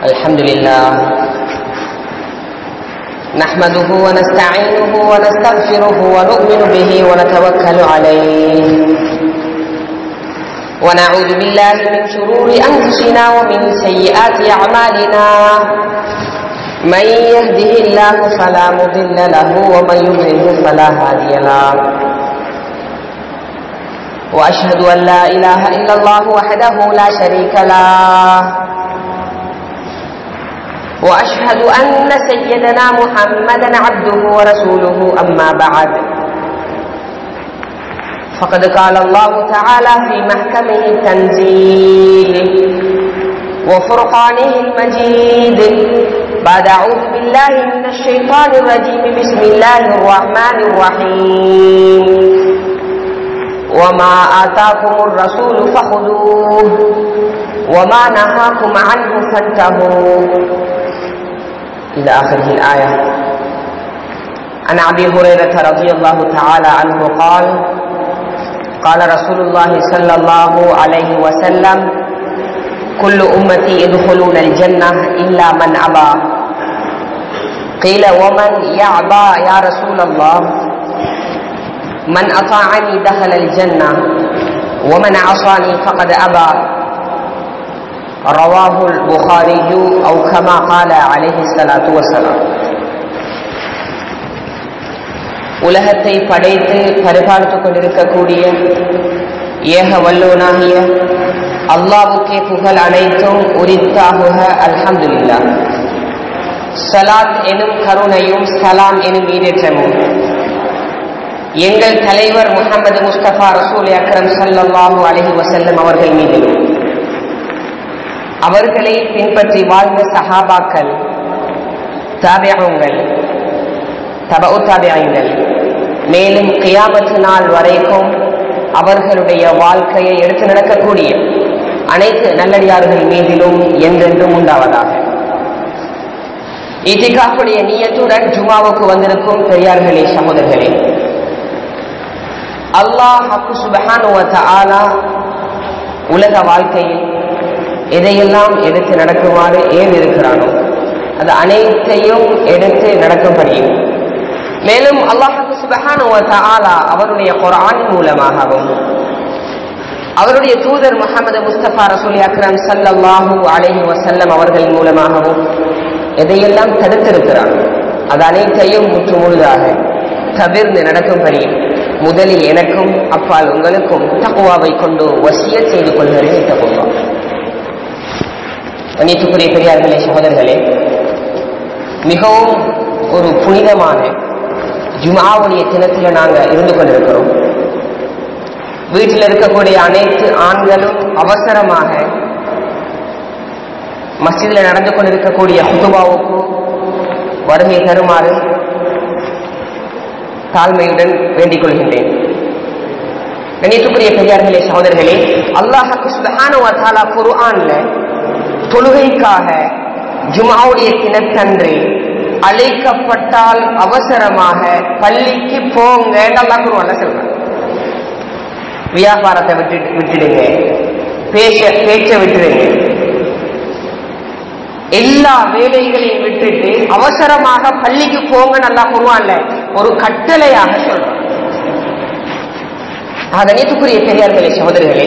الحمد لله نحمده ونستعينه ونستغفره ونؤمن به ونتوكل عليه ونعوذ بالله من شرور أنفسنا ومن سيئات أعمالنا من يهده الله فلا مضل له ومن يضلله فلا هادي له وأشهد أن لا إله إلا الله وحده لا شريك له وأشهد أن سيدنا محمدا عبده ورسوله أما بعد فقد قال الله تعالى في محكمه التنزيل وفرقانه المجيد بعد أعوذ بالله من الشيطان الرجيم بسم الله الرحمن الرحيم وما آتاكم الرسول فخذوه وما نهاكم عنه فانتهوا إلى آخره الآية عن أبي هريرة رضي الله تعالى عنه قال قال رسول الله صلى الله عليه وسلم كل أمتي يدخلون الجنة إلا من أبى قيل ومن يعبى يا رسول الله من أطاعني دخل الجنة ومن عصاني فقد أبى رواه البخاري أو كما قال عليه الصلاة والسلام உலகத்தை படைத்து பரிபாலித்துக் கொண்டிருக்கக்கூடிய ஏக வல்லோனாகிய அல்லாவுக்கே புகழ் அனைத்தும் உரித்தாகுக அல்ஹம்துலில்லா சலாத் எனும் கருணையும் சலாம் எனும் ஈடேற்றமும் எங்கள் தலைவர் முகமது முஸ்தபா ரசூல் அக்ரம் சல்லாஹூ அலஹி வசல்லம் அவர்கள் மீதிலும் அவர்களை பின்பற்றி வாழ்ந்த சஹாபாக்கள் தாபியங்கள் தபு தாபியங்கள் மேலும் கியாமத்து நாள் வரைக்கும் அவர்களுடைய வாழ்க்கையை எடுத்து நடக்கக்கூடிய அனைத்து நல்லடியார்கள் மீதிலும் என்றென்றும் உண்டாவதாக இத்திகாப்புடைய நீயத்துடன் ஜுமாவுக்கு வந்திருக்கும் பெரியார்களே சகோதரர்களே அல்லாஹ் ஹக்கு சுபஹானுவத்த ஆலா உலக வாழ்க்கையில் எதையெல்லாம் எடுத்து நடக்குமாறு ஏன் இருக்கிறானோ அது அனைத்தையும் எடுத்து நடக்கும்படியும் மேலும் அல்லாஹுக்கு சுபஹானுவத்த ஆலா அவருடைய குரான் மூலமாகவும் அவருடைய தூதர் முகமது முஸ்தபா ரசூலி அக்ரம் சல்லாஹூ அலஹி வசல்லம் அவர்கள் மூலமாகவும் எதையெல்லாம் தடுத்திருக்கிறான் அது அனைத்தையும் முற்று முழுதாக தவிர்ந்து நடக்கும்படியும் முதலில் எனக்கும் அப்பால் உங்களுக்கும் தகுவாவை கொண்டு வசிய செய்து கொள்கிறேன் தகுவா அனைத்துக்குரிய பெரியார்களே சகோதரர்களே மிகவும் ஒரு புனிதமான ஜுமாவுடைய தினத்தில் நாங்கள் இருந்து கொண்டிருக்கிறோம் வீட்டில் இருக்கக்கூடிய அனைத்து ஆண்களும் அவசரமாக மஸ்ஜிதில் நடந்து கொண்டிருக்கக்கூடிய ஹுதுபாவுக்கு வருகை தருமாறு தாழ்மையுடன் வேண்டிக் கொள்கின்றேன் கணியத்துக்குரிய பெரியார்களே சகோதரர்களே அல்லாஹு சுபஹானுவத்தாலா குர்ஆன்ல தொழுகைக்காக ஜுமாவுடைய தினத்தன்று அழைக்கப்பட்டால் அவசரமாக பள்ளிக்கு போங்க நல்லா குருவான்ல சொல்றாங்க வியாபாரத்தை விட்டு விட்டுடுங்க பேச பேச்ச விட்டுடுங்க எல்லா வேலைகளையும் விட்டுட்டு அவசரமாக பள்ளிக்கு போங்க நல்லா குருவான்ல ஒரு கட்டளையாக சொல்றான் அதனைத்துக்குரிய பெரியார்களே சகோதரிகளே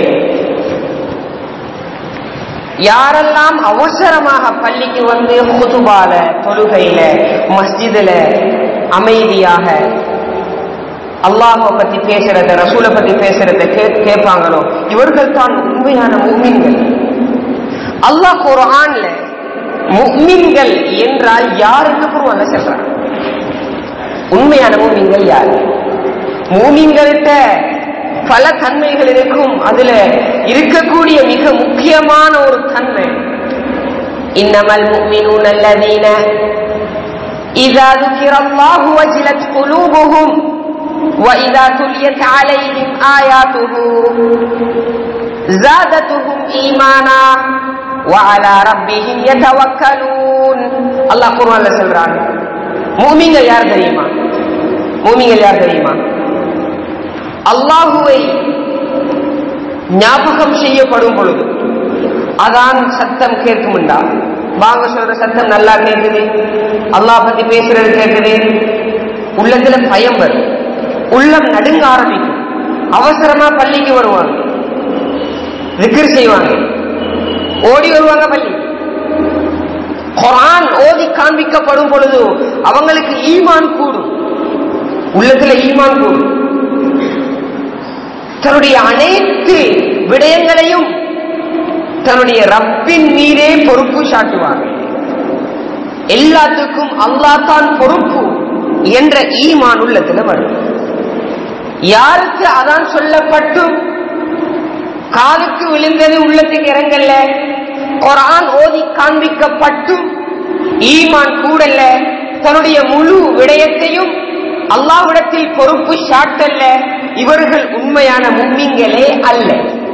யாரெல்லாம் அவசரமாக பள்ளிக்கு வந்து குதுபால தொழுகையில மஸ்ஜிதுல அமைதியாக அல்லாஹை பத்தி பேசுறத ரசூலை பத்தி பேசுறத கேட்பாங்களோ இவர்கள் தான் உண்மையான மூமின்கள் அல்லாஹ் ஒரு ஆண்ல முக்மின்கள் என்றால் யாருன்னு குருவான்ல சொல்றாங்க உண்மையான மூமின்கள் யார் மூமின்கள்கிட்ட பல தன்மைகள் இருக்கும் அதுல இருக்கக்கூடிய மிக முக்கியமான ஒரு தன்மை இன்னமல் முக்மினூன் அல்லதீன إذا ذكر الله وجلت قلوبهم وإذا تليت عليهم آياته زادتهم إيمانا وعلى ربهم يتوكلون الله قرآن சொல்றான் மூமிங்கள் யார் தெரியுமா மூமிங்கள் யார் தெரியுமா அல்லாஹுவை ஞாபகம் செய்யப்படும் பொழுது அதான் சத்தம் கேட்கும்டா வாங்க சொல்ற சத்தம் நல்லா கேக்குது அல்லாஹ் பத்தி பேசுறது கேக்குது உள்ளத்துல பயம் வரும் உள்ளம் நடுங்க ஆரம்பிக்கும் அவசரமா பள்ளிக்கு வருவாங்க விக்கிர் செய்வாங்க ஓடி வருவாங்க பள்ளி குரான் ஓதி காண்பிக்கப்படும் பொழுது அவங்களுக்கு ஈமான் கூடும் உள்ளத்துல ஈமான் கூடும் தன்னுடைய அனைத்து விடயங்களையும் தன்னுடைய ரப்பின் மீதே பொறுப்பு சாட்டுவாங்க எல்லாத்துக்கும் அல்லாஹ் தான் பொறுப்பு என்ற ஈமான் உள்ளத்துல வரும் யாருக்கு அதான் சொல்லப்பட்டும் காலுக்கு விழுந்தது உள்ளத்துக்கு இறங்கல்ல குரான் ஓதி காண்பிக்கப்பட்டும் ஈமான் கூடல்ல தன்னுடைய முழு விடயத்தையும் அல்லாவிடத்தில் பொறுப்பு சாட்டல்ல இவர்கள் உண்மையான மும்மிங்களே அல்ல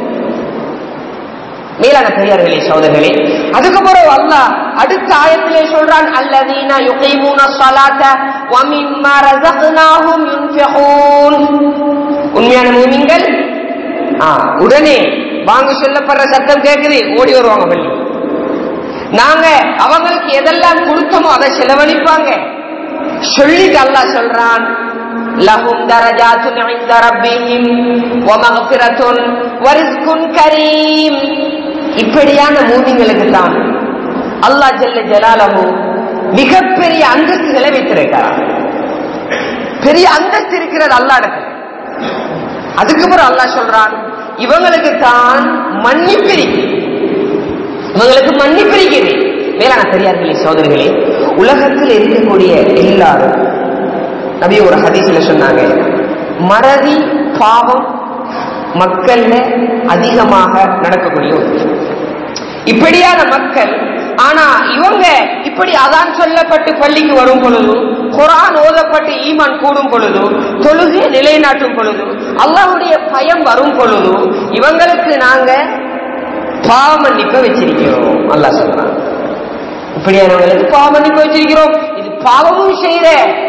மேலான பெரியார்களே சோதர்களே அதுக்கப்புறம் அல்லாஹ் அடுத்த ஆயத்திலே சொல்றான் அல்லதீனா யுகைமூன ஸலாத்த வ மிம்மா ரஸக்னாஹும் யுன்ஃபிகூன் உண்மையான மூமின்கள் ஆ, உடனே வாங்க சொல்லப்படுற சத்தம் கேக்குது ஓடி வருவாங்க பள்ளி நாங்க அவங்களுக்கு எதெல்லாம் கொடுத்தோமோ அதை செலவழிப்பாங்க சொல்லிட்டு அல்லாஹ் சொல்றான் லஹும் தரஜாத்துன் இன்த ரப்பிஹிம் வ மக்ஃபிரத்துன் வ ரிஸ்குன் கரீம் இப்படியான மூமிங்களுக்கு தான் அல்லாஹ் ஜல்ல ஜலாலஹு மிகப்பெரிய அந்தஸ்துகளை வைத்திருக்கிறார் பெரிய அந்தஸ்து இருக்கிறது அல்லாஹ்விடத்தில் அதுக்கப்புறம் அல்லாஹ் சொல்றான் இவங்களுக்கு தான் மன்னிப்பு இருக்குது. இவங்களுக்கு மன்னிப்பு இருக்குது மேலான பெரியார்களே சோதரிகளே உலகத்தில் இருக்கக்கூடிய எல்லாரும் நபி ஒரு ஹதீஸ்ல சொன்னாங்க மறதி பாவம் மக்கள்ல அதிகமாக நடக்கக்கூடிய ஒன்று இப்படியான மக்கள் ஆனா இவங்க இப்படி அதான் சொல்லப்பட்டு பள்ளிக்கு வரும் பொழுது குரான் ஓதப்பட்டு ஈமான் கூடும் பொழுது தொழுகை நிலைநாட்டும் பொழுது அல்லாஹ்வுடைய பயம் வரும் பொழுது இவங்களுக்கு நாங்க பாவ மன்னிப்பை வச்சிருக்கிறோம் அல்லாஹ் சொல்றான் இப்படியானவங்களுக்கு பாவ மன்னிப்பு வச்சிருக்கிறோம் இது பாவமும் செய்யற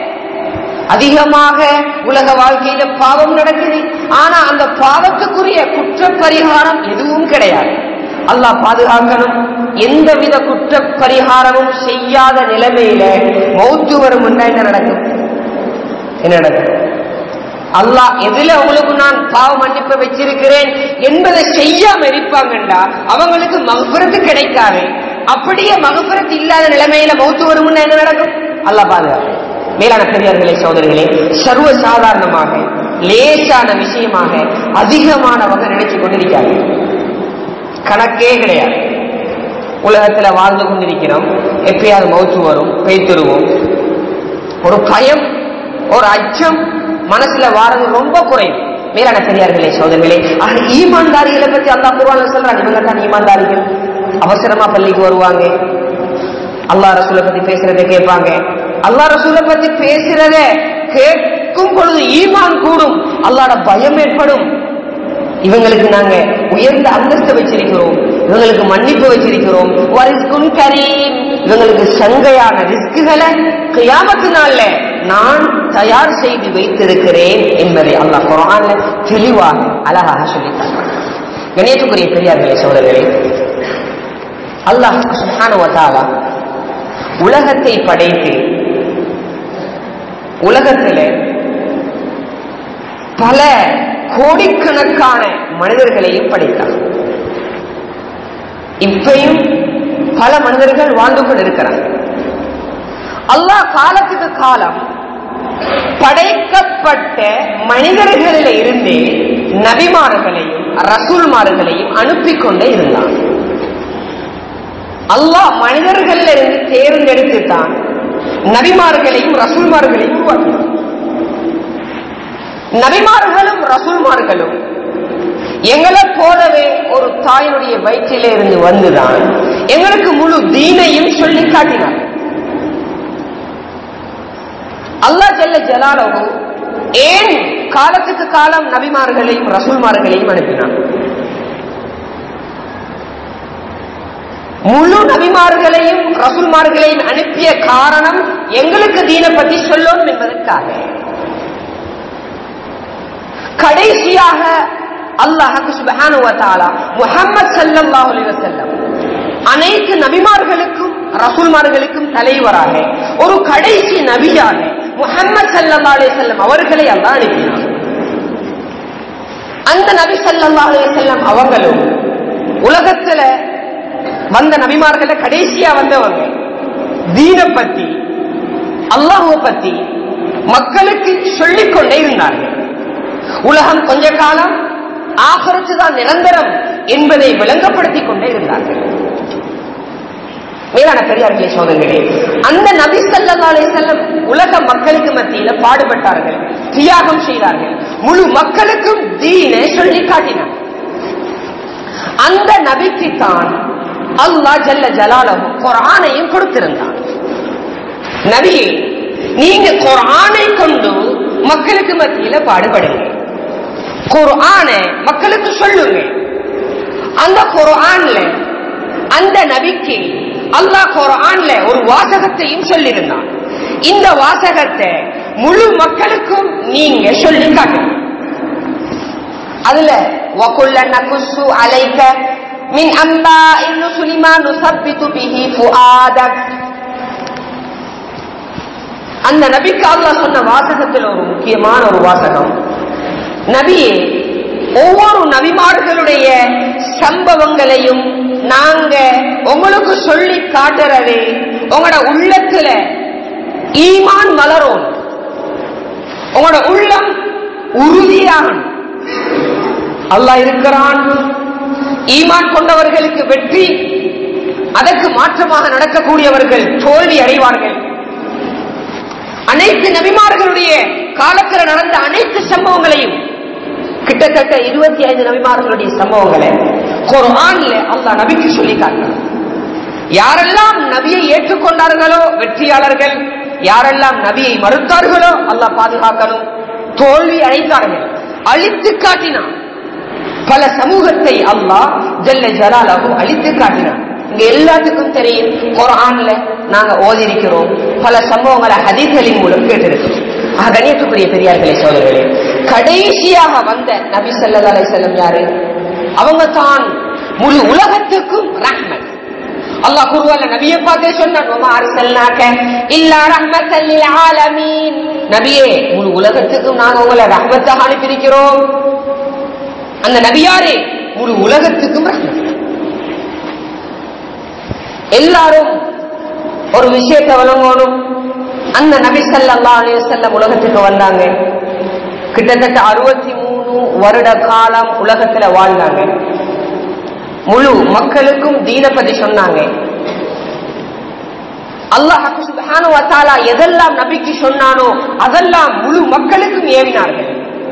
அதிகமாக உலக வாழ்க்கையில பாவம் நடக்குது ஆனா அந்த பாவத்துக்குரிய குற்ற பரிகாரம் எதுவும் கிடையாது அல்லாஹ் பாதுகாக்கணும் எந்தவித குற்ற பரிகாரமும் செய்யாத நிலைமையில மௌத்து வரும் என்ன நடக்கும் என்ன நடக்கும் அல்லாஹ் எதுல உங்களுக்கு நான் பாவ மன்னிப்பு வச்சிருக்கிறேன் என்பதை செய்யாம இருப்பாங்கண்டா அவங்களுக்கு மகபுரத்து கிடைக்காது அப்படியே மகபுரத்து இல்லாத நிலைமையில மௌத்து வரும்னா என்ன நடக்கும் அல்லாஹ் பாதுகாப்பு மேலான பெரியார்களே சோதரிகளே சர்வ சாதாரணமாக லேசான விஷயமாக அதிகமானவங்க நினைச்சு கொண்டிருக்காங்க கணக்கே கிடையாது உலகத்துல வாழ்ந்து கொண்டிருக்கிறோம் எப்பயாவது மௌத்து வரும் பெய்த்துருவோம் ஒரு பயம் ஒரு அச்சம் மனசுல வாரது ரொம்ப குறையும் மேலான பெரியார்களே சோதர்களே ஆக ஈமான்தாரிகளை பத்தி அல்லா குர்ஆன்ல சொல்றாங்க இவங்க தான் ஈமான்தாரிகள் அவசரமா பள்ளிக்கு வருவாங்க அல்லாஹ் ரசூலை பத்தி பேசுறதை கேட்பாங்க அல்லாஹ் ரசூலை பத்தி பேசுறத கேட்கும் பொழுது ஈமான் கூடும் அல்லாட பயம் ஏற்படும் இவங்களுக்கு நாங்க உயர்ந்த அந்தஸ்து வச்சிருக்கிறோம் இவங்களுக்கு மன்னிப்பு வச்சிருக்கிறோம் வரிஸ்குன் கரீம் இவங்களுக்கு சங்கையான ரிஸ்குகளை கியாமத்து நாள்ல நான் தயார் செய்து வைத்திருக்கிறேன் என்பதை அல்லாஹ் குர்ஆன்ல தெளிவாக அழகாக சொல்லிட்டாங்க கணேசக்குரிய பெரியார்களே சோதர்களே அல்லாஹ் சுப்ஹானஹு வ தஆலா உலகத்தை படைத்து உலகத்திலே பல கோடிக்கணக்கான மனிதர்களையும் படைத்தார் இப்பையும் பல மனிதர்கள் வாழ்ந்து கொண்டிருக்கிறாங்க அல்லாஹ் காலத்துக்கு காலம் படைக்கப்பட்ட மனிதர்களில் இருந்து நபிமார்களையும் ரசூல்மார்களையும் அனுப்பி கொண்டே இருந்தான் அல்லாஹ் மனிதர்களில் இருந்து தேர்ந்தெடுத்து தான் நபிமார்களையும் ரசூல்மார்களையும் உருவாக்கினான் நபிமார்களும் ரசூல்மார்களும் எங்களை போலவே ஒரு தாயினுடைய வயிற்றிலே இருந்து வந்துதான் எங்களுக்கு முழு தீனையும் சொல்லி காட்டினார் அல்லாஹ் ஜல்ல ஜலாலவு ஏன் காலத்துக்கு காலம் நபிமார்களையும் ரசூல்மார்களையும் அனுப்பினான் முழு நபிமார்களையும் ரசூல்மார்களையும் அனுப்பிய காரணம் எங்களுக்கு தீனை பற்றி சொல்லணும் என்பதற்காக கடைசியாக அல்லாஹு சுபஹானு வ தஆலா முஹம்மது ஸல்லல்லாஹு அலைஹி வஸல்லம் அனைத்து நபிமார்களுக்கும் ரசூல்மார்களுக்கும் தலைவராக ஒரு கடைசி நபியாக முஹம்மது ஸல்லல்லாஹு அலைஹி வஸல்லம் அவர்களை அல்லாஹ் அனுப்பினார் அந்த நபி ஸல்லல்லாஹு அலைஹி வஸல்லம் அவங்களும் உலகத்துல வந்த நபிமார்கள கடைசியா வந்தவங்க தீன பத்தி அல்லாஹுவ பத்தி மக்களுக்கு சொல்லிக் கொண்டே இருந்தார்கள் உலகம் கொஞ்ச காலம் ஆகரத்து தான் நிரந்தரம் என்பதை விளங்கப்படுத்திக் கொண்டே இருந்தார்கள் மேலான பெரியார்களே சோதர்களே அந்த நபி ஸல்லல்லாஹு அலைஹி வஸல்லம் உலக மக்களுக்கு மத்தியில பாடுபட்டார்கள் தியாகம் செய்தார்கள் முழு மக்களுக்கும் தீனை சொல்லி காட்டினார் அந்த நபிக்கு தான் அல்லாஹ் ஜல்ல ஜலாலஹு குர்ஆனையும் கொடுத்திருந்தான் நபியே நீங்க குர்ஆனை கொண்டு மக்களுக்கு மத்தியில பாடுபடுங்க குர்ஆனை மக்களுக்கு சொல்லுங்க அந்த குர்ஆன்ல அந்த நபிக்கு அல்லாஹ் குர்ஆன்ல ஒரு வாசகத்தையும் சொல்லியிருந்தான் இந்த வாசகத்தை முழு மக்களுக்கும் நீங்க சொல்லி காட்டுங்க அதுல وَكُلَّ نَقُصُّ عَلَيْكَ مِنْ أَنْبَاءِ الرُّسُلِ مَا نُثَبِّتُ بِهِ فُؤَادَكَ அந்த நபிக்கு அல்லாஹ் சொன்ன வாசகத்தில் ஒரு முக்கியமான ஒரு வாசகம் நபியே ஒவ்வொரு நபிமார்களுடைய சம்பவங்களையும் நாங்க உங்களுக்கு சொல்லி காட்டுறது உங்களோட உள்ளத்துல ஈமான் மலரும் உங்களோட உள்ளம் உறுதியாகணும் அல்லாஹ் இருக்கிறான் ஈமான் கொண்டவர்களுக்கு வெற்றி அதற்கு மாற்றமாக நடக்கக்கூடியவர்கள் தோல்வி அடைவார்கள் அனைத்து நபிமார்களுடைய காலத்தில் நடந்த அனைத்து சம்பவங்களையும் கிட்டத்தட்ட இருபத்தி ஐந்து நபிமார்களுடைய சம்பவங்களை குர்ஆன்ல அல்லாஹ் நபிக்கு சொல்லி காட்டினார் யாரெல்லாம் நபியை ஏற்றுக்கொண்டார்களோ வெற்றியாளர்கள் யாரெல்லாம் நபியை மறுத்தார்களோ அல்லாஹ் பாதுகாக்கணும் தோல்வி அடைந்தார்கள் அழித்து காட்டினான் பல சமூகத்தை அல்லாஹ் ஜல்ல ஜலாலஹு அழித்து காட்டினான் இங்க எல்லாத்துக்கும் தெரியும் குர்ஆன்ல நாங்க ஓதிருக்கிறோம் பல சம்பவங்களை ஹதீஸ்களின் மூலம் கேட்டிருக்கிறோம் ஆக கண்ணியத்துக்குரிய பெரியார்களே சோதர்களே கடைசியாக வந்த நபி ஸல்லல்லாஹு அலைஹி வஸல்லம் யாரு அவங்க தான் முழு உலகத்துக்கும் ரஹ்மத் அல்லாஹ் குர்ஆன்ல நபியை பார்த்தே சொன்னான் வமா அர்சல்னாக இல்லா ரஹ்மத்தல் லில் ஆலமீன் நபியே முழு உலகத்துக்கும் நாங்க உங்களை ரஹ்மத்தாக அனுப்பியிருக்கிறோம் அந்த நபியாரே முழு உலகத்துக்கும் ரஹ்மத் எல்லாரும் ஒரு விஷயத்தை வழங்கணும் அந்த நபி ஸல்லல்லாஹு அலைஹி வஸல்லம் உலகத்துக்கு வந்தாங்க கிட்டத்தட்ட அறுபத்தி மூணு வருட காலம் உலகத்துல வாழ்ந்தாங்க முழு மக்களுக்கும் தீன பத்தி சொன்னாங்க அல்லாஹ் சுப்ஹானஹு வ தஆலா எதெல்லாம் நபிக்கு சொன்னானோ அதெல்லாம் முழு மக்களுக்கும் ஏவினார்கள்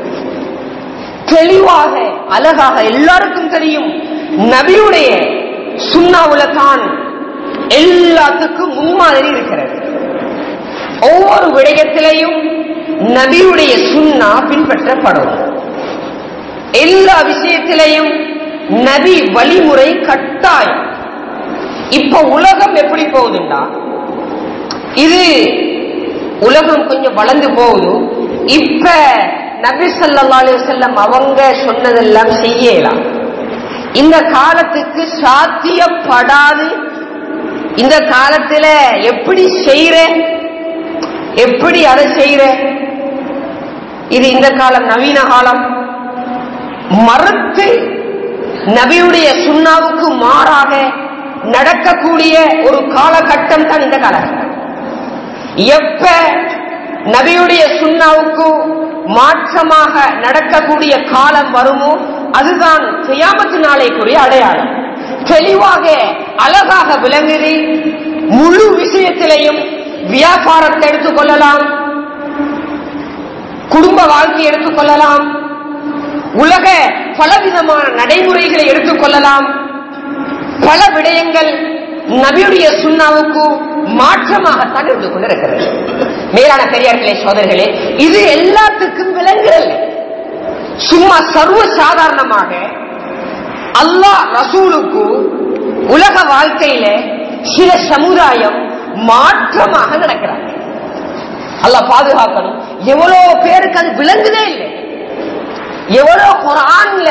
தெளிவாக அழகாக எல்லாருக்கும் தெரியும் நபியுடைய சுண்ணாவுல தான் எல்லாத்துக்கும் முன்மாதிரி இருக்கிறது ஒவ்வொரு விடயத்திலையும் நபியுடைய சுண்ணா பின்பற்றப்படும் எல்லா விஷயத்திலையும் நபி வழிமுறை கட்டாயம் இப்ப உலகம் எப்படி போகுதுண்டா இது உலகம் கொஞ்சம் வளர்ந்து போகுது இப்ப நபி ஸல்லல்லாஹு அலைஹி வஸல்லம் அவங்க சொன்னதெல்லாம் செய்யலாம் இந்த காலத்துக்கு சாத்தியப்படாது இந்த காலத்துல எப்படி செய்யற எப்படி அதை செய்யற இது இந்த காலம் நவீன காலம் மறுத்து நபியுடைய சுண்ணாவுக்கு மாறாக நடக்கக்கூடிய ஒரு காலகட்டம் தான் இந்த காலகட்டம் எப்ப நபியுடைய சுண்ணாவுக்கு மாற்றமாக நடக்கக்கூடிய காலம் வருமோ அதுதான் செய்யாமத்து நாளைக்குரிய அடையாளம் தெளிவாக அழகாக விளங்குது முழு விஷயத்திலையும் வியாபாரத்தை எடுத்துக்கொள்ளலாம் குடும்ப வாழ்க்கையை எடுத்துக்கொள்ளலாம் உலக பலவிதமான நடைமுறைகளை எடுத்துக்கொள்ளலாம் பல விடயங்கள் நபியுடைய சுண்ணாவுக்கு மாற்றமாகத்தான் இருந்து கொண்டிருக்கிறது மேலான பெரியார்களே சோதர்களே இது எல்லாத்துக்கும் விளங்குறது சும்மா சர்வ சாதாரணமாக அல்லாஹ் ரசூலுக்கு உலக வாழ்க்கையில சில சமுதாயம் மாற்றமாக நடக்கிறாங்க அல்லாஹ் பாதுகாக்கணும் எவ்வளவு பேருக்கு அது விளங்குதே இல்லை எவ்வளவு குரான்ல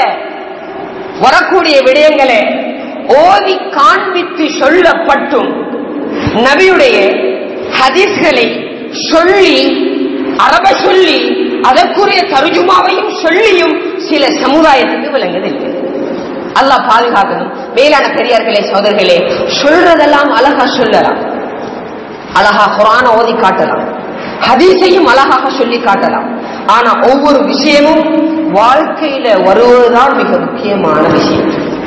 வரக்கூடிய விடயங்களை ஓதி காண்பித்து சொல்லப்பட்டும் நபியுடைய ஹதீஸ்களை சொல்லி அரப சொல்லி அதற்குரிய தருஜுமாவையும் சொல்லியும் சில சமுதாயத்துக்கு விளங்குதில்லை அல்லாஹ் பாதுகாக்கணும் மேலான பெரியார்களே சோதர்களே சொல்றதெல்லாம் அழகா சொல்லலாம் அழகா குரான ஓதி காட்டலாம் ஹதீஸையும் அழகாக சொல்லி காட்டலாம் ஆனா ஒவ்வொரு விஷயமும் வாழ்க்கையில வருவதுதான் மிக முக்கியமான விஷயம்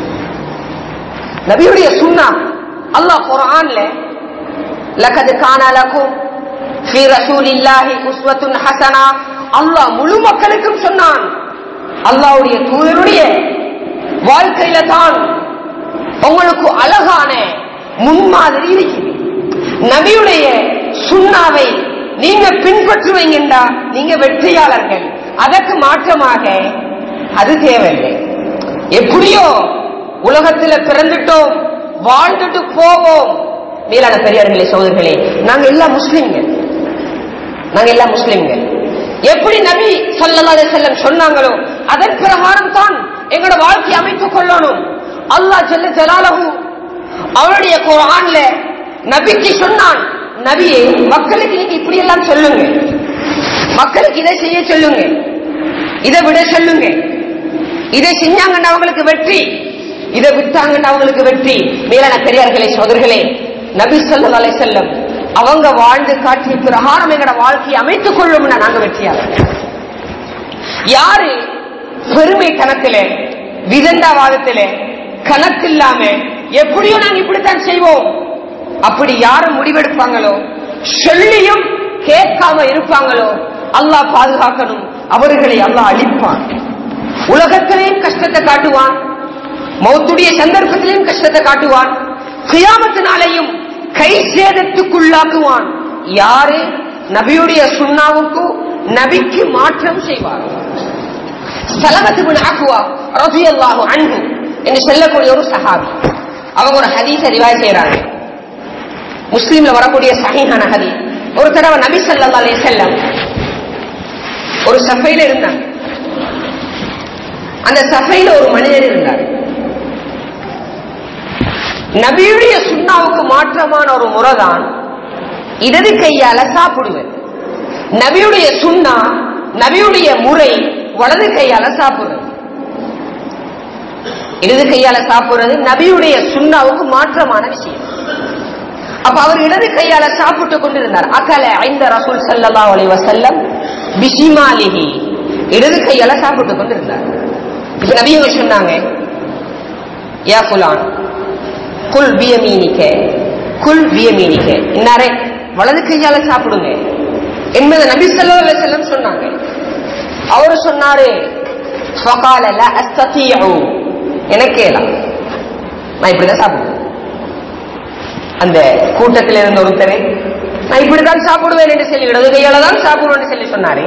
நபியுடைய சுண்ணா அல்லாஹ் குரான்ல லகது காணலக்கும் ஃபி ரசூலில்லாஹி உஸ்வத்துன் ஹசனா அல்லாஹ் முழு மக்களுக்கும் சொன்னான் அல்லாஹ்வுடைய தூதருடைய வாழ்க்கையில தான் உங்களுக்கு அழகான முன்மாதிரி இருக்குது நபியுடைய சுண்ணாவை நீங்க பின்பற்றுவீங்கண்டா நீங்க வெற்றியாளர்கள் அதற்கு மாற்றமாக அது தேவையில்லை எப்படியோ உலகத்துல பிறந்துட்டோம் வாழ்ந்துட்டு போவோம் மேலான பெரியார்களே சோதர்களே நாங்க எல்லாம் முஸ்லிம்கள் நாங்க எல்லாம் முஸ்லிம்கள் எப்படி நபி ஸல்லல்லாஹு அலைஹி வஸல்லம் சொன்னாங்களோ அதன் பிரகாரம் தான் எங்களோட வாழ்க்கை அமைத்துக் கொள்ளணும் அல்லாஹ் ஜல்ல ஜலாலஹு அவருடைய குர்ஆன்ல நபிக்கு சொன்னான் நபியே மக்களுக்கு நீங்க இப்படி எல்லாம் சொல்லுங்க மக்களுக்கு இதை செய்ய சொல்லுங்க இதை விட சொல்லுங்க இதை செஞ்சாங்கன்னா அவங்களுக்கு வெற்றி இதை விட்டாங்கன்னா அவங்களுக்கு வெற்றி மேலான பெரியார்களே சோதர்களே நபி ஸல்லல்லாஹு அலைஹி வஸல்லம் அவங்க வாழ்ந்து காட்டிய பிரகாரம் எங்களோட வாழ்க்கையை அமைத்துக் கொள்ளும்னா நாங்க வெற்றியாளர்கள் யாரு பெருமை கணக்கில விதண்டாவாதத்தில கணக்கில்லாம எப்படியோ நாங்க இப்படித்தான் செய்வோம் அப்படி யாரும் முடிவெடுப்பாங்களோ சொல்லியும் கேட்காம இருப்பாங்களோ அல்லாஹ் பாதுகாக்கணும் அவர்களை அல்லாஹ் அழிப்பான் உலகத்திலேயும் கஷ்டத்தை காட்டுவான் மௌத்துடைய சந்தர்ப்பத்திலையும் கஷ்டத்தை காட்டுவான் கியாமத்தினாலையும் கை சேதத்துக்குள்ளாக்குவான் யாரு நபியுடைய சுண்ணாவுக்கு நபிக்கு மாற்றம் செய்வார் சலமத்து பின் ஆக்குவா ரதியல்லாஹு அன்ஹு என்று சொல்லக்கூடிய ஒரு சஹாபி அவங்க ஒரு ஹதீஸ ரிவாய் செய்யறாங்க முஸ்லீம்ல வரக்கூடிய சஹீஹான ஹதீஸ் ஒரு தடவை நபி ஸல்லல்லாஹு அலைஹி வஸல்லம் ஒரு சஃபையில இருந்தாங்க அந்த சஃபையில ஒரு மனிதர் இருந்தார் நபியுடைய சுண்ணாவுக்கு மாற்றமான ஒரு முறைதான் இடது கையால சாப்பிடுவது நபியுடைய சுண்ணா நபியுடைய முறை வலது கையால சாப்பிடுறது இடது கையால சாப்பிடுறது நபியுடைய சுண்ணாவுக்கு மாற்றமான விஷயம் அப்ப அவர் இடது கையால சாப்பிட்டு கொண்டிருந்தார் அகல ஐந்த ரசூல் ஸல்லல்லாஹு அலைஹி வஸல்லம் பிஷிமாலிஹி இடது கையால சாப்பிட்டு கொண்டிருந்தார் இப்ப நபியவங்க சொன்னாங்க யா குலான் குல் பியமீனிக்க குல் பியமீனிக்க இன்னாரே வலது கையால சாப்பிடுங்க என்பதை நபி ஸல்லல்லாஹு அலைஹி வஸல்லம் சொன்னாங்க அவர் சொன்னாரு ஃபகால லா அஸ்ததிஉ எனக்கேலாம் நான் இப்படிதான் சாப்பிடுவேன் அந்த கூட்டத்தில் இருந்த ஒருத்தரை நான் இப்படிதான் சாப்பிடுவேன் என்று சொல்லி இடது கையால தான் சாப்பிடுவேன் சொல்லி சொன்னாரு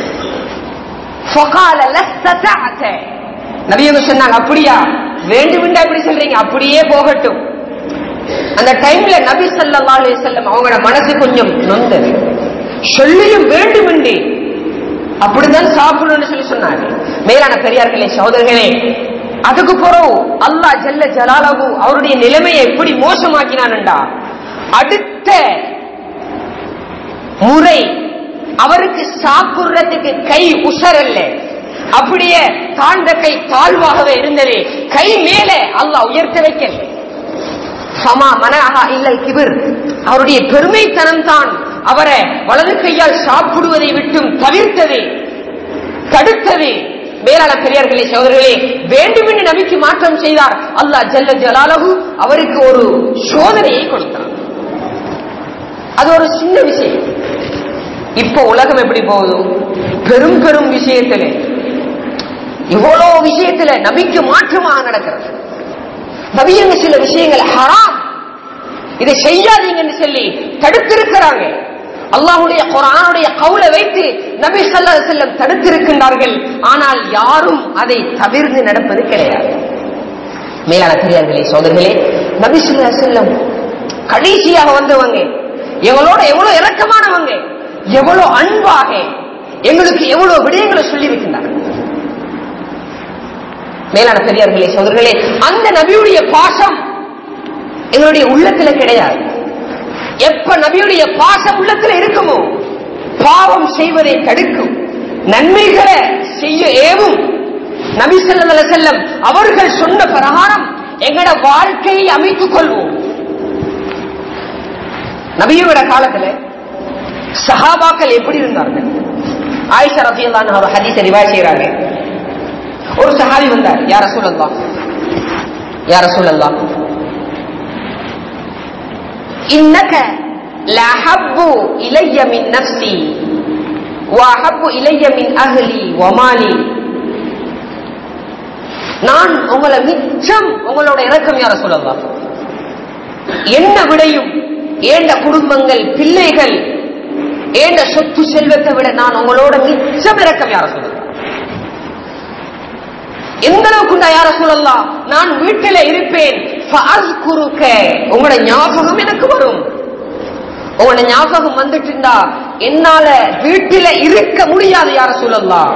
ஃபகால லஸ்ததஅத நபியவங்க சொன்னாங்க அப்படியா வேண்டுமென்றா இப்படி சொல்றீங்க அப்படியே போகட்டும் அந்த டைம்ல நபி ஸல்லல்லாஹு அலைஹி வஸல்லம் அவங்களோட மனசு கொஞ்சம் நொந்தது சொல்லியும் வேண்டுமென்றே அப்படிதான் சாப்பிடணும்னு சொல்லி சொன்னாங்க மேலான பெரியார்களே சகோதரர்களே அதுக்கு பிறகு அல்லாஹ் ஜல்ல ஜலாலகு அவருடைய நிலைமையை எப்படி மோசமாக்கினான்டா அடுத்த முறை அவருக்கு சாப்பிடுறதுக்கு கை உசரல்ல அப்படியே தாழ்ந்த கை தாழ்வாகவே இருந்தது கை மேலே அல்லாஹ் உயர்த்த வைக்கல சமா மனஹா இல்லல் கிபிர் அவருடைய பெருமைத்தனம் தான் அவரை வலது கையால் சாப்பிடுவதை விட்டும் தவிர்த்தது தடுத்தது மேலான பெரியார்களே சோதர்களே வேண்டுமென்று நபிக்கு மாற்றம் செய்தார் அல்லாஹ் ஜல்ல ஜலாலகு அவருக்கு ஒரு சோதனையை கொடுத்தான் அது ஒரு சின்ன விஷயம் இப்ப உலகம் எப்படி போகுது பெரும் பெரும் விஷயத்துல இவ்வளவு விஷயத்துல நபிக்கு மாற்றமாக நடக்கிறது நபியங்க சில விஷயங்கள் ஹராம் இதை செய்யாதீங்கன்னு சொல்லி தடுத்திருக்கிறாங்க அல்லாஹுடைய குரானுடைய கவுல வைத்து நபி ஸல்லல்லாஹு அலைஹி வஸல்லம் தடுத்திருக்கின்றார்கள் ஆனால் யாரும் அதை தவிர்த்து நடப்பது கிடையாது மேலான பெரியார்களே சோதர்களே நபி ஸல்லல்லாஹு அலைஹி வஸல்லம் கடைசியாக வந்தவங்க எங்களோட எவ்வளவு இரக்கமானவங்க எவ்வளவு அன்பாக எங்களுக்கு எவ்வளவு விடயங்களை சொல்லி வைக்கின்றார்கள் மேலான பெரியார்களே சோதர்களே அந்த நபியுடைய பாசம் எங்களுடைய உள்ளத்துல கிடையாது எப்ப நபியுடைய பாசம் உள்ளத்துல இருக்குமோ பாவம் செய்வதை தடுக்கும் நன்மைகளை செய்ய ஏவும் நபி ஸல்லல்லாஹு அலைஹி வஸல்லம் அவர்கள் சொன்ன பிரகாரம் எங்கட வாழ்க்கையை அமைத்துக் கொள்வோம் நபியோட காலத்துல சஹாபாக்கள் எப்படி இருந்தார்கள் ஆயிஷா ரத்தியல்லான்னு ஒரு ஹதீஸை ரிவாய் செய்யறாங்க ஒரு சஹாபி வந்தார் யார சொல்லலாம் யார சொல்லலாம் இன்னக லஹப்பு இலைய மின் நஃப்சி வஹப்பு இலைய மின் அஹ்லி வமாலி நான் உங்களை மிச்சம் உங்களோட இறக்கம் யார சொல்லலாம் என்ன விடையும் ஏண்ட குடும்பங்கள் பிள்ளைகள் ஏண்ட சொத்து செல்வத்தை விட நான் உங்களோட மிச்சம் இறக்கம் யார சொல்லலாம் எந்த அளவுக்கு யார சொல்லலாம் நான் வீட்டில இருப்பேன் ஃபஅஸ்குருக. உங்களோட ஞாபகம் எனக்கு வரும் உங்களோட ஞாபகம் வந்துட்டு இருந்தா என்னால வீட்டில இருக்க முடியாது யார சொல்லலாம்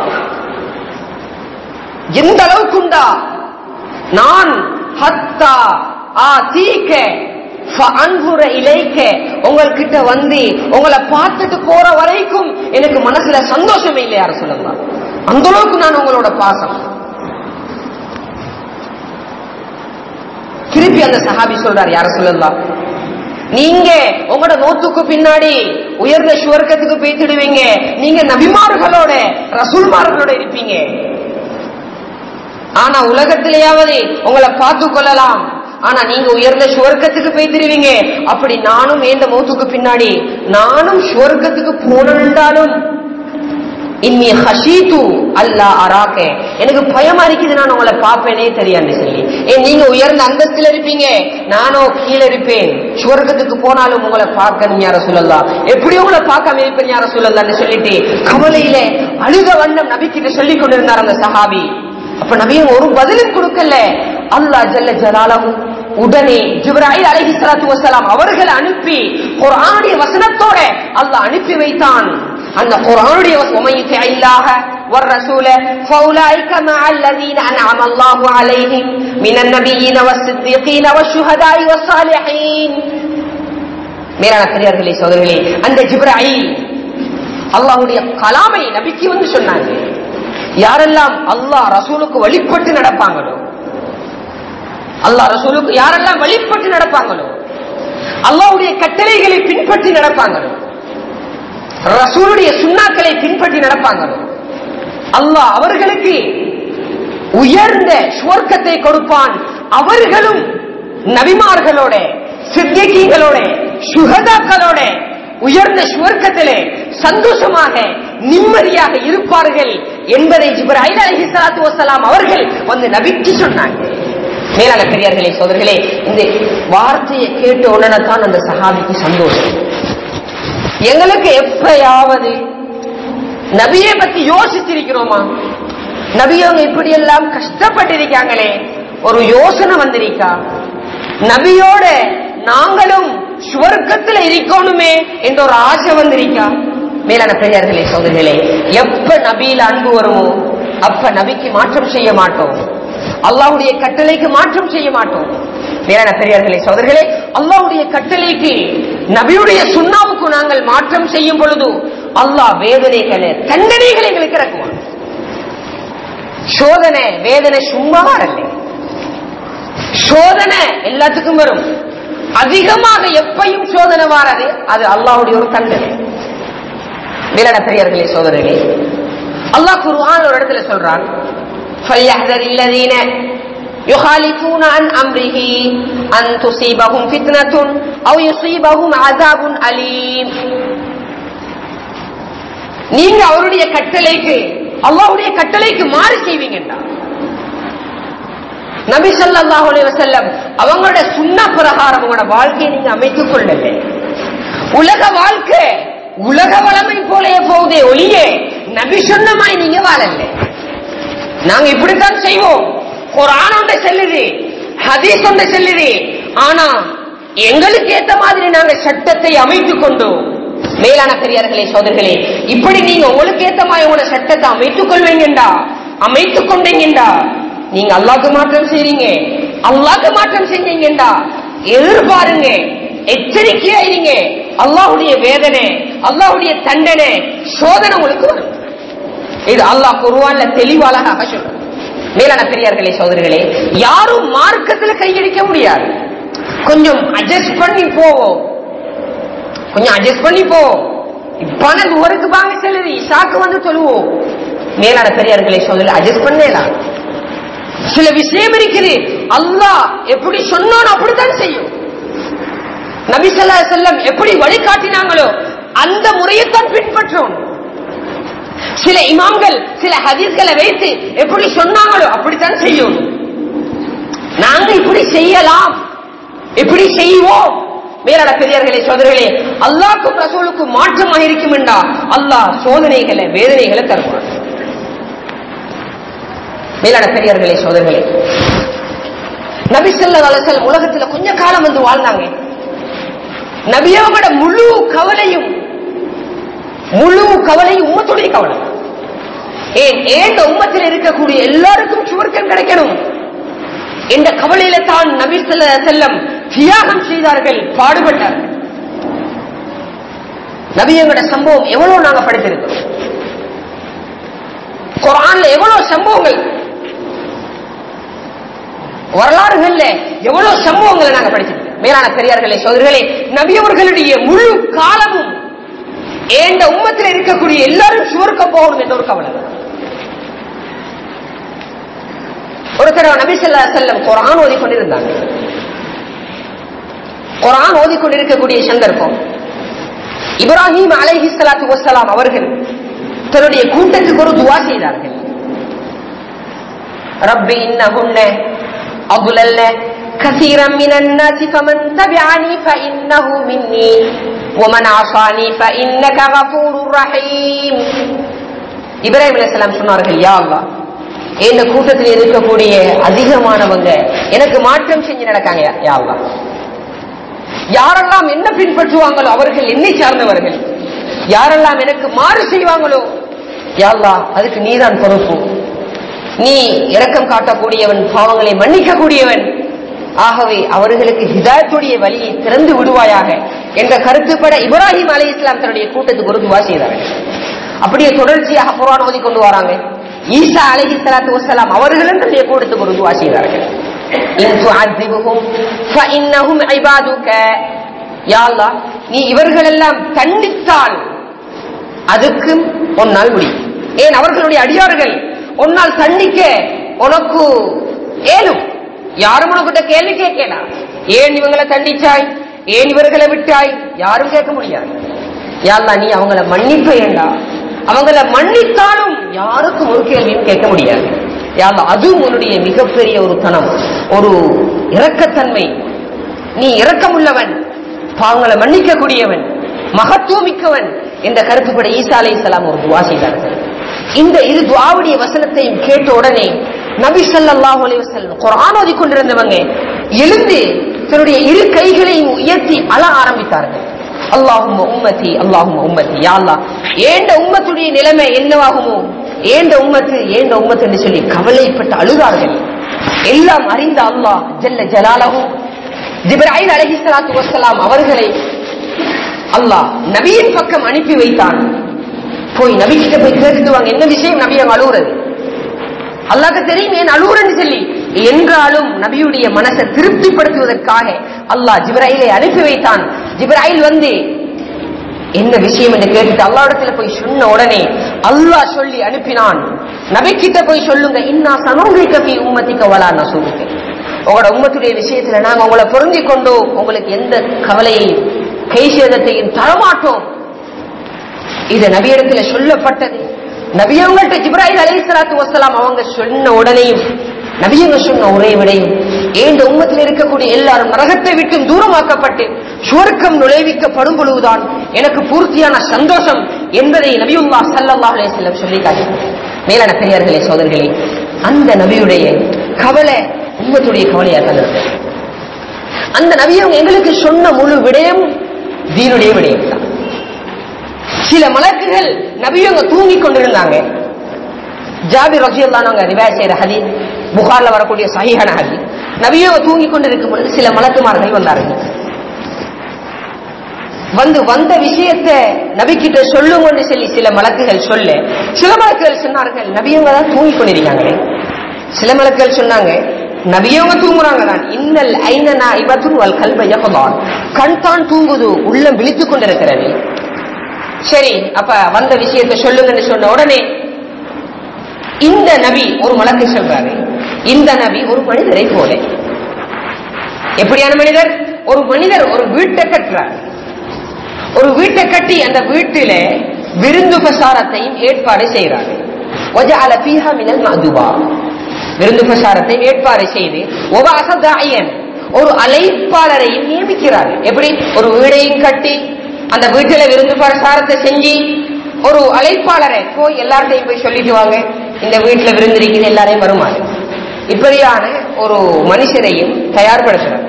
எந்த அளவுக்குண்டா நான் ஹத்தா ஆ தீக்க அன்புற இலைக்க உங்கள்கிட்ட வந்து உங்களை பார்த்துட்டு போற வரைக்கும் எனக்கு மனசுல சந்தோஷமே இல்லை யார சொல்லலாம் அந்த அளவுக்கு நான் உங்களோட பாசம் திருப்பி அந்த சஹாபி சொல்றார் யார சொல்லலாம் நீங்க உங்களோட நோத்துக்கு பின்னாடி உயர்ந்த சுவர்க்கத்துக்கு பேத்திடுவீங்க நீங்க நபிமார்களோட ரசூல்மார்களோட இருப்பீங்க ஆனா உலகத்திலேயாவது உங்களை பார்த்து கொள்ளலாம் ஆனா நீங்க உயர்ந்த சுவர்க்கத்துக்கு போய்த்திருவீங்க அப்படி நானும் ஏந்த மௌத்துக்கு பின்னாடி நானும் சுவர்க்கத்துக்கு போனாலும் இன்னி ஹஷீத்து அல்லா அராக்க எனக்கு பயமா இருக்குது நான் உங்களை பார்ப்பேனே தெரியாது சொல்லி ஏன் நீங்க உயர்ந்த அந்தஸ்துல இருப்பீங்க நானோ கீழே இருப்பேன் சுவர்க்கத்துக்கு போனாலும் உங்களை பார்க்க யார சொல்லலாம் எப்படி உங்களை பார்க்காம இருப்பேன் யார சொல்லலாம்னு சொல்லிட்டு கவலையில அழுத வண்ணம் நபிக்கிட்ட சொல்லி கொண்டிருந்தார் அந்த சஹாபி அப்ப நபியும் ஒரு பதிலும் கொடுக்கல அல்லாஹ் ஜல்ல ஜலாலஹு உடனே ஜிப்ராயில் அலைஹி ஸலாத்து வஸலாம் அவர்களை அனுப்பி குர்ஆனுடைய வசனத்தோட அல்லாஹ் அனுப்பி வைத்தான் அந்த குர்ஆனுடைய வசனத்தை அல்லாஹ والرسول فأولئك مع الذين أنعم الله عليهم من النبيين والصديقين والشهداء والصالحين மேலான பெரியார்களே சோதர்களே அந்த ஜிப்ராயில் அல்லாஹ்வுடைய கலாமை நபிக்கு வந்து சொன்னாங்க யாரெல்லாம் அல்லாஹ் ரசூலுக்கு வழிபட்டு நடப்பாங்களோ அல்லாஹ் ரசூலுக்கு யாரெல்லாம் வழிபட்டு நடப்பாங்களோ அல்லாஹ்வுடைய கட்டளைகளை பின்பற்றி நடப்பாங்களோ ரசூலுடைய சுண்ணாக்களை பின்பற்றி நடப்பாங்களோ அல்லாஹ் அவர்களுக்கு உயர்ந்த சுவர்க்கத்தை கொடுப்பான் அவர்களும் நபிமார்களோட சித்திகளோட சுகதாக்களோட உயர்ந்த சுவர்க்கத்திலே சந்தோஷமாக நிம்மதியாக இருப்பார்கள் என்பதை ஜிப்ராஹிம் அலஹி சலாத்து வசலாம் அவர்கள் வந்து நபிக்கு சொன்னாங்க மேலான பெரியார்களே சோதர்களே இந்த வார்த்தையை கேட்ட உடனே தான் அந்த சஹாபிக்கு சந்தோஷம் எங்களுக்கு எப்பயாவது நபியை பத்தி யோசிச்சிருக்கிறோமா நபியவங்க இப்படி எல்லாம் கஷ்டப்பட்டிருக்காங்களே ஒரு யோசனை வந்திருக்கா நபியோட நாங்களும் சுவர்க்கத்துல இருக்கணுமே என்ற ஒரு ஆசை வந்திருக்கா மேலான பெரியார்களே சோதரிகளே எப்ப நபியில அன்பு வருமோ அப்ப நபிக்கு மாற்றம் செய்ய மாட்டோம் அல்லாஹ்வுடைய கட்டளைக்கு மாற்றம் செய்ய மாட்டோம் மேலான பெரியார்களே சோதரிகளே அல்லாஹ்வுடைய கட்டளைக்கு நபியுடைய சுண்ணாவுக்கு நாங்கள் மாற்றம் செய்யும் பொழுது அல்லாஹ் வேதனைகளை தண்டனைகளை எங்களுக்கு இறக்குவான் சோதனை வேதனை சும்மா வரல சோதனை எல்லாத்துக்கும் வரும் அதிகமாக எப்பையும் சோதனை வாரது அது அல்லாஹ்வுடைய ஒரு தண்டனை மேலான பெரியார்களே சோதரர்களே அல்லாஹ் குர்ஆன் ஒரு இடத்துல சொல்றான் فَلْيَحْذَرِ الَّذِينَ يُخَالِفُونَ عَنْ أَمْرِهِ أَنْ تُصِيبَهُمْ فِتْنَةٌ أَوْ يُصِيبَهُمْ عَذَابٌ أَلِيمٌ நீங்க அவருடைய கட்டளைக்கு அல்லாஹ்வுடைய கட்டளைக்கு மாறு செய்வீங்கடா நபி ஸல்லல்லாஹு அலைஹி வஸல்லம் அவங்களோட சுன்ன பிரகாரம் உங்களோட வாழ்க்கையை நீங்க அமைத்துக் கொள்ளல உலக வாழ்க்கை உலக வளமை போலே போகுதே ஒளியே நபி சொன்னமாய் நீங்க வாழல நாங்க இப்படித்தான் செய்வோம் குரான் ஒன்றை செல்லுது ஹதீஸ் ஒன்றை செல்லுது ஆனா எங்களுக்கு ஏத்த மாதிரி நாங்க சட்டத்தை அமைத்துக் கொண்டோம் மேலான பெரியார்களே சோதர்களே இப்படி நீங்க உங்களுக்கு ஏத்த மாதிரி உங்களோட சட்டத்தை அமைத்துக் கொள்வீங்கண்டா அமைத்துக் கொண்டீங்கண்டா நீங்க அல்லாக்கு மாற்றம் செய்றீங்க அல்லாக்கு மாற்றம் செஞ்சீங்கண்டா எதிர்பாருங்க எச்சரிக்கையா இருங்க அல்லாஹ்வுடைய வேதனை அல்லாஹ்வுடைய தண்டனை சோதனை உங்களுக்கு வரும் இது அல்லாஹ் குர்ஆன்ல தெளிவாக சொல்றான் மேலான பெரியார்களே சோதரிகளே யாரும் மார்க்கத்துல கையடிக்க முடியாது கொஞ்சம் அட்ஜஸ்ட் பண்ணி போவோம் கொஞ்சம் அட்ஜஸ்ட் பண்ணி போவோம் பணம் ஒருக்கு பாங்க செல்லுது இஷாக்கு வந்து சொல்லுவோம் மேலான பெரியார்களே சோதரில் அட்ஜஸ்ட் பண்ணலாம் சில விஷயம் இருக்குது அல்லாஹ் எப்படி சொன்னானோ அப்படித்தான் செய்யும் நபி ஸல்லல்லாஹு அலைஹி வஸல்லம் எப்படி வழிகாட்டினாங்களோ அந்த முறையைத்தான் பின்பற்றோம் சில இமாம்கள் சில ஹதீஸ்களை வைத்து எப்படி சொன்னாங்களோ அப்படித்தான் செய்யும் நாங்க இப்படி செய்யலாம் இப்படி செய்வோம் மேலான பெரியார்களே சோதரிகளே அல்லாஹ்க்கும் ரசூலுக்கும் மாற்றமாக இருக்கும் என்றா அல்லாஹ் சோதனைகளை வேதனைகளை தருவான் மேலான பெரியார்களே சோதரிகளே நபி ஸல்லல்லாஹு அலைஹி வஸல்லம் உலகத்துல கொஞ்ச காலம் வந்து வாழ்ந்தாங்க நபியோட முழு கவலையும் முழு கவலையும் உம்மத்துடைய கவலை ஏன் ஏந்த உம்மத்தில் இருக்கக்கூடிய எல்லாருக்கும் சுவர்க்கம் கிடைக்கணும் என்ற கவலையில தான் நபி ஸல்லல்லாஹு அலைஹி வஸல்லம் தியாகம் செய்தார்கள் பாடுபட்டார்கள் நபியங்களோட சம்பவம் எவ்வளவு நாங்க படித்திருக்கிறோம் குரான்ல எவ்வளவு சம்பவங்கள் வரலாறுகள்ல எவ்வளவு சம்பவங்களை நாங்க படிச்சிருக்கோம் மேலான பெரியார்களே சோதர்களே நபியவர்களுடைய முழு காலமும் ஏண்ட உம்மத்தில் இருக்கக்கூடிய எல்லாரும் சுவர்க்க போகணும் என்ற ஒரு கவலை ஒரு தடவை நபி ஸல்லல்லாஹு அலைஹி வஸல்லம் குர்ஆன் ஓதி கொண்டிருந்தாங்க குர்ஆன் ஓதி கொண்டிருக்கக்கூடிய சந்தர்ப்பம் இப்ராஹிம் அலைஹி ஸலாத்து வஸ்ஸலாம் அவர்கள் தன்னுடைய கூட்டத்துக்கு ஒரு துவா செய்தார்கள் ரப்பி இன்னஹுன்ன அضللن كثيرا من الناس فمن تبعني فإنه مني ومن عصاني فإنك غفور رحيم இப்ராஹிம் அலைஹிஸ்ஸலாம் சொன்னார்கள் யா அல்லாஹ் இந்த கூட்டத்தில் இருக்கக்கூடிய அதிகமானவங்க எனக்கு மாற்றம் செஞ்சு நடக்காங்க யா அல்லாஹ் யாரெல்லாம் என்ன பின்பற்றுவாங்களோ அவர்கள் என்னை சார்ந்தவர்கள் யாரெல்லாம் எனக்கு மாறு செய்வாங்களோ யா அல்லாஹ் அதுக்கு நீதான் பொறுப்பு நீ இரக்கம் காட்டக்கூடியவன் பாவங்களை மன்னிக்கக்கூடியவன் ஆகவே அவர்களுக்கு ஹிதாயத்துடைய வழியை திறந்து விடுவாயாக என்ற கருத்துப்பட இப்ராஹிம் அலி இஸ்லாம் தன்னுடைய கூட்டத்துக்கு ஒரு துவா செய்தார்கள் அப்படியே தொடர்ச்சியாக குரான் ஓதி கொண்டு வராங்க ஈசா அலஹி சலாத்து வசலாம் அவர்களும் தன்னுடைய கூட்டத்துக்கு ஒரு துவா செய்தார்கள் இன் துஅذிபுஹும் ஃபஇன்னஹும் இபாதுக யா அல்லாஹ் நீ இவர்களெல்லாம் தண்டித்தால் அதுக்கும் உன்னால் முடியும் ஏன் அவர்களுடைய அடியார்கள் உன்னால் தண்டிக்க உனக்கு ஏலும் யாரும் உனக்கிட்ட கேள்வி கேட்கலாம் ஏன் இவங்களை தண்டிச்சாய் ஏன் இவர்களை விட்டாய் யாரும் கேட்க முடியாது யாழ்லா நீ அவங்கள மன்னிப்ப ஏண்டா அவங்கள மன்னித்தாலும் யாருக்கும் ஒரு கேள்வியும் கேட்க முடியாது யாழ்லா அதுவும் உன்னுடைய மிகப்பெரிய ஒரு தனம் ஒரு இரக்கத்தன்மை நீ இரக்கமுள்ளவன் பாவங்களை மன்னிக்கக்கூடியவன் மகத்துவமிக்கவன் என்ற கருத்துப்பட ஈசா அலை ஒரு துவா செய்தார்கள் இந்த இரு துவாவுடைய வசனத்தையும் கேட்ட உடனே நபி ஸல்லல்லாஹு அலைஹி வஸல்லம் குர்ஆன் ஓதி கொண்டிருந்தவங்க எழுந்து தன்னுடைய இரு கைகளையும் உயர்த்தி அழ ஆரம்பித்தார்கள் அல்லாஹும் உம்மதி அல்லாஹும் உம்மதி யா அல்லாஹ் ஏண்ட உம்மத்துடைய நிலைமை என்னவாகுமோ ஏண்ட உம்மத்து ஏண்ட உம்மத்து என்று சொல்லி கவலைப்பட்டு அழுதார்கள் எல்லாம் அறிந்த அல்லாஹ் ஜல்ல ஜலாலஹு ஜிப்ராயில் அலைஹிஸ்ஸலாத்து வஸ்ஸலாம் அவர்களை அல்லாஹ் நபியின் பக்கம் அனுப்பி வைத்தான் போய் நபி கிட்ட போய் கேட்டுட்டு வாங்க என்ன விஷயம் நபி அங்க அழுகுறது அல்லாஹ்க்கு தெரியும் ஏன் அழுகுறன்னு சொல்லி என்றாலும் நபியுடைய மனசை திருப்திப்படுத்துவதற்காக அல்லாஹ் ஜிப்ராயிலை அனுப்பி வைத்தான் ஜிப்ராயில் வந்து என்ன விஷயம் என்று கேட்டுட்டு அல்லாஹ்விடத்துல போய் சொன்ன உடனே அல்லாஹ் சொல்லி அனுப்பினான் நபி கிட்ட போய் சொல்லுங்க இன்னா சனோகிக்க பி உம்மத்திக்க வலா நசூலுக்க உங்களோட உம்மத்துடைய விஷயத்துல நாங்க உங்களை பொருந்தி கொண்டோ உங்களுக்கு எந்த கவலையையும் கை சேதத்தையும் தரமாட்டோம் இது நபியிடத்துல சொல்லப்பட்டது நபியவங்கள்ட்ட ஜிப்ராஹிம் அலைஹிஸ்ஸலாத்து வஸ்ஸலாம் அவங்க சொன்ன உடனேயும் நபியங்க சொன்ன ஒரே விடையும் ஏண்ட உம்மத்தில் இருக்கக்கூடிய எல்லாரும் நரகத்தை விட்டு தூரமாக்கப்பட்டு சுவர்க்கம் நுழைவிக்கப்படும் பொழுதுதான் எனக்கு பூர்த்தியான சந்தோஷம் என்பதை நபியுல்லா ஸல்லல்லாஹு அலைஹி வஸல்லம் சொல்லி காட்டினார் மேலான பெரியார்களே சோதர்களே அந்த நபியுடைய கவலை உம்மத்துடைய கவலையா தான் இருக்கு அந்த நபியவங்க எங்களுக்கு சொன்ன முழு விடயம் தீனுடைய விடயம் தான் சில மலக்குகள் நபியவங்க தூங்கி கொண்டிருந்தாங்க ஜாபி ரஜியல்லானவங்க ரிவாய் செய்யற ஹதி புகார்ல வரக்கூடிய சஹிஹான ஹதி நபியவங்க தூங்கி கொண்டிருக்கும் பொழுது சில மலக்குமார்கள் வந்தார்கள் வந்து வந்த விஷயத்தை நபிக்கிட்ட சொல்லுங்கன்னு சொல்லி சில மலக்குகள் சொல்ல சில மலக்குகள் சொன்னார்கள் நபியவங்க தான் தூங்கி கொண்டிருக்காங்களே சில மலக்குகள் சொன்னாங்க நபியவங்க தூங்குறாங்க தான் இன்னல் ஐனனா இவத்துன் வல் கல்வ யகதான் கண் தான் தூங்குது உள்ளம் விழித்துக் கொண்டிருக்கிறது சரி அப்ப வந்த விஷயத்தை சொல்லுங்கன்னு சொன்ன உடனே இந்த நபி ஒரு மலக்கு சொல்றாரு இந்த நபி ஒரு மனிதரை போல எப்படியான மனிதர் ஒரு மனிதர் ஒரு வீட்டை கட்டுறார் ஒரு வீட்டை கட்டி அந்த வீட்டில விருந்து பிரசாரத்தையும் ஏற்பாடு செய்கிறார் وجعل فيها من المأذوبة விருந்து பிரசாரத்தை ஏற்பாடு செய்து ஒபாச தாயன் ஒரு அழைப்பாளரையும் நியமிக்கிறார் எப்படி ஒரு வீடையும் கட்டி அந்த வீட்டில விருந்து பிரசாரத்தை செஞ்சு ஒரு அழைப்பாளரை போய் எல்லார்ட்டையும் போய் சொல்லிட்டு வாங்க இந்த வீட்டுல விருந்து இருக்குது எல்லாரையும் வருமாறு இப்படியான ஒரு மனுஷரையும் தயார்படுத்துறார்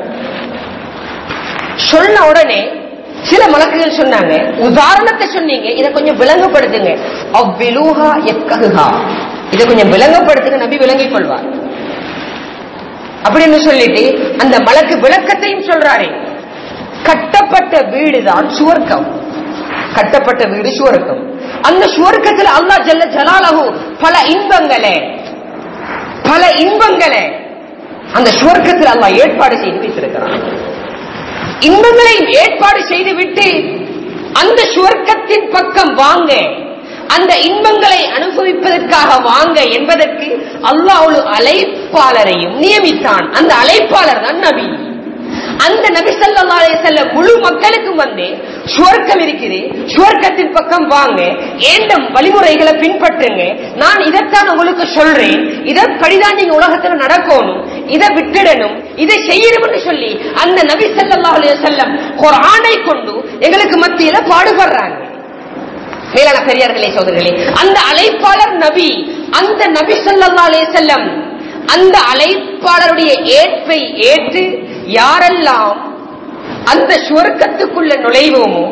சொன்ன உடனே சில மலக்குகள் சொன்னாங்க உதாரணத்தை சொன்னீங்க இதை கொஞ்சம் விளங்கப்படுத்துங்க அவ்விலூஹா எக்ககுஹா இதை கொஞ்சம் விளங்கப்படுத்துங்க நபி விளங்கிக் கொள்வார் அப்படின்னு சொல்லிட்டு அந்த மலக்கு விளக்கத்தையும் சொல்றாரு கட்டப்பட்ட வீடுதான் சுவர்க்கம் கட்டப்பட்ட வீடு சுவர்க்கம் அந்த சுவர்க்கத்தில் அல்லாஹ் ஜல்ல ஜலாலஹு பல இன்பங்களை பல இன்பங்களை அந்த சுவர்க்கத்தில் அல்லாஹ் ஏற்பாடு செய்து வைத்திருக்கிறான் இன்பங்களை ஏற்பாடு செய்து விட்டு அந்த சுவர்க்கத்தின் பக்கம் வாங்க அந்த இன்பங்களை அனுபவிப்பதற்காக வாங்க என்பதற்கு அல்லாஹ் ஒரு அழைப்பாளரையும் நியமித்தான் அந்த அழைப்பாளர் தான் நபி அந்த நபி ஸல்லல்லாஹு அலைஹி வஸல்லம் முழு மக்களுக்கும் வந்து சுவர்க்கம் இருக்குது சுவர்க்கத்தின் பக்கம் வாங்க ஏண்ட வழிமுறைகளை பின்பற்றுங்க நான் இதைத்தான் உங்களுக்கு சொல்றேன் இதற்படிதான் நீங்க உலகத்துல நடக்கணும் இதை விட்டுடணும் இதை செய்யணும்னு சொல்லி அந்த நபி ஸல்லல்லாஹு அலைஹி வஸல்லம் குர்ஆனை கொண்டு எங்களுக்கு மத்தியில பாடுபடுறாங்க மேலான பெரியார்களே சோதர்களே அந்த அழைப்பாளர் நபி அந்த நபி ஸல்லல்லாஹு அலைஹி வஸல்லம் அந்த அழைப்பாளருடைய ஏற்பை ஏற்று யாரெல்லாம் அந்த சுவர்க்கத்துக்குள்ள நுழைவோமோ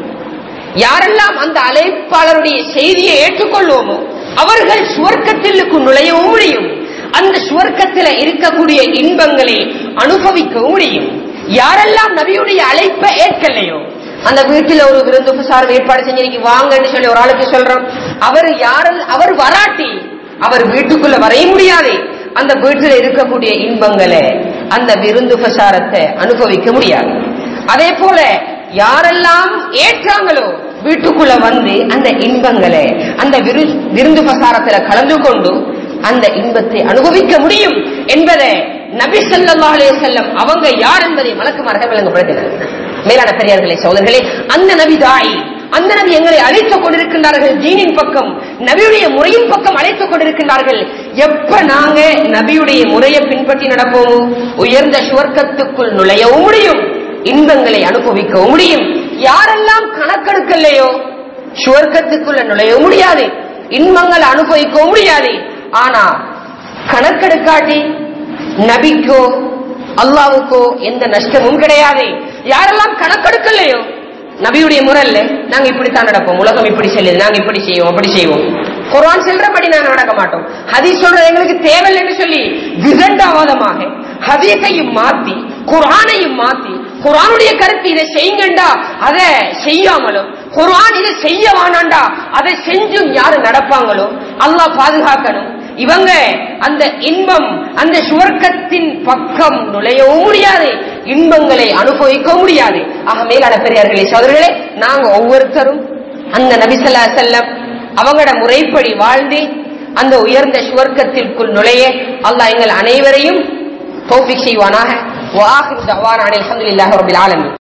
யாரெல்லாம் அந்த அழைப்பாளருடைய செய்தியை ஏற்றுக்கொள்வோமோ அவர்கள் சுவர்க்கத்திற்கு நுழையவும் முடியும் அந்த சுவர்க்கத்தில் இருக்கக்கூடிய இன்பங்களை அனுபவிக்கவும் முடியும் யாரெல்லாம் நபியுடைய அழைப்பை ஏற்கலையோ அந்த வீட்டில் ஒரு விருந்து உபசாரம் ஏற்பாடு செஞ்சிருக்கீங்க வாங்கன்னு சொல்லி ஒரு ஆளுக்கு சொல்றோம் அவர் யாரில் அவர் வராட்டி அவர் வீட்டுக்குள்ள வரைய முடியாது அந்த வீட்டில் இருக்கக்கூடிய இன்பங்களை அந்த விருந்து பிரசாரத்தை அனுபவிக்க முடியாது அதே போல யாரெல்லாம் ஏற்றாங்களோ வீட்டுக்குள்ள வந்து அந்த இன்பங்களை அந்த விரு- விருந்து பிரசாரத்துல கலந்து கொண்டு அந்த இன்பத்தை அனுபவிக்க முடியும் என்பதை நபி ஸல்லல்லாஹு அலைஹி வஸல்லம் அவங்க யார் என்பதை மலக்குமார்கள் விளங்கப்படுத்தினார் மேலான பெரியார்களே சோதர்களே அந்த நபி தாய் அந்த நபி எங்களை அழைத்துக் கொண்டிருக்கின்றார்கள் ஜீனின் பக்கம் நபியுடைய முறையின் பக்கம் அழைத்துக் கொண்டிருக்கின்றார்கள் எப்ப நாங்க நபியுடைய முறையை பின்பற்றி நடப்போமோ உயர்ந்த சுவர்க்கத்துக்குள் நுழையவும் முடியும் இன்பங்களை அனுபவிக்கவும் முடியும் யாரெல்லாம் கணக்கெடுக்கலையோ சுவர்க்கத்துக்குள்ள நுழையவும் முடியாது இன்பங்களை அனுபவிக்கவும் முடியாது ஆனா கணக்கெடுக்காட்டி நபிக்கோ அல்லாவுக்கோ எந்த நஷ்டமும் கிடையாது யாரெல்லாம் கணக்கெடுக்கலையோ நபியுடைய முறையில் நாங்க இப்படித்தான் நடப்போம் உலகம் இப்படி செல்லுது நாங்க இப்படி செய்வோம் அப்படி செய்வோம் குர்ஆன் செல்றபடி நாங்க நடக்க மாட்டோம் ஹதீஸ் சொல்றது எங்களுக்கு தேவையில்லைன்னு சொல்லி விதண்டாவாதமாக ஹதீஸையும் மாத்தி குர்ஆனையும் மாத்தி குர்ஆனுடைய கருத்து இதை செய்யுங்கண்டா அதை செய்யாமலும் குர்ஆன் இதை செய்ய வேணாண்டா அதை செஞ்சும் யாரு நடப்பாங்களோ அல்லாஹ் பாதுகாக்கணும் இவங்க அந்த இன்பம் அந்த சுவர்க்கத்தின் பக்கம் நுழையவும் முடியாது இன்பங்களை அனுபவிக்க முடியாது ஆக மேலான பெரியார்களே சோதர்களே நாங்க ஒவ்வொருத்தரும் அந்த நபிசல்லா செல்லம் அவங்களோட முறைப்படி வாழ்ந்து அந்த உயர்ந்த சுவர்க்கத்திற்குள் நுழைய அல்லாஹ் எங்கள் அனைவரையும் தௌஃபிக் செய்வானாக வாஹிர் தவான் அனில் அல்ஹம்துலில்லாஹி ரபில் ஆலமீன்